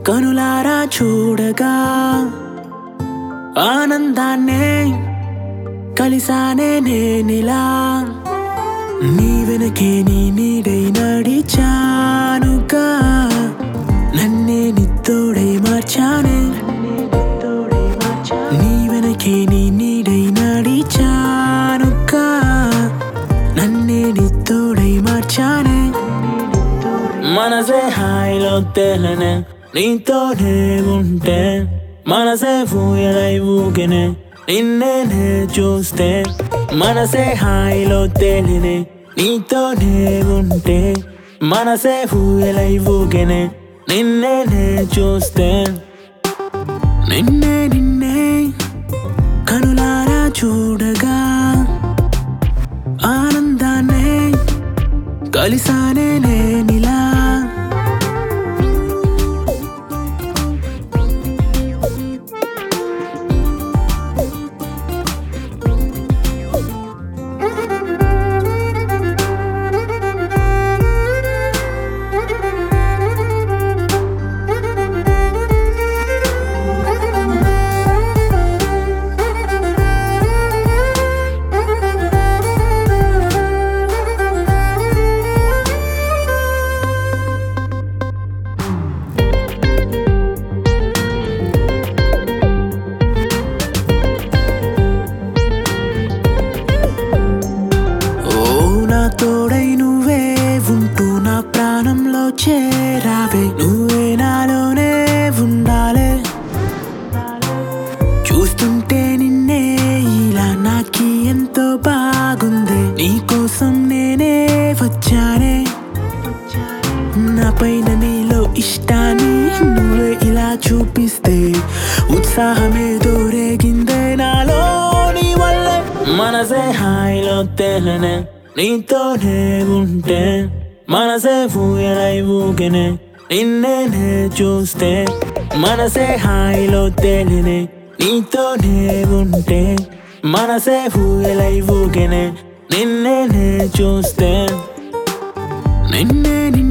కనులారా చూడగా ఆనందాన్నే కలిసానే నేనిలా నీ వెనకే నీ నీడై నడిచానుగా నన్నే నిత్తోడై మార్చానే నీ వెనకే నీ నీడై నడిచానుగా నన్నే నిత్తోడై మార్చానే మనసే హాయిలో తేలనే నీతోనే ఉంటే మనసే ఊయలై ఊగినే నిన్నే చూస్తే మనసే హాయిలో తేలినే నీతోనే ఉంటే మనసే ఊయలై ఊగినే నిన్నే చూస్తే నిన్నే నిన్నే కనులారా చూడగా ఆనందాన్నే కలిసానే నేనిలా ఓ నా తోడై నువ్వే ఉంటూ నా ప్రాణంలో చేరావే నువ్వే నాలోనే ఉండాలే చూస్తుంటే నిన్నే ఇలా నాకి ఎంతో బాగుంది నీకోసం నేనే వచ్చానే నా పైన నీలో ఇష్టాన్ని నువ్వే ఇలా చూపిస్తే ఉత్సాహమే దూరేగిందే నాలో నీ వల్లే మనసే హాయిలో తేలనే నీతోనే ఉంటే మనసే ఊయలై ఊగినే నిన్నే చూస్తే మనసే హాయిలో తేలినే నీతోనే ఉంటే మనసే ఊయలై ఊగినే నిన్నే చూస్తే నిన్నే నిన్నే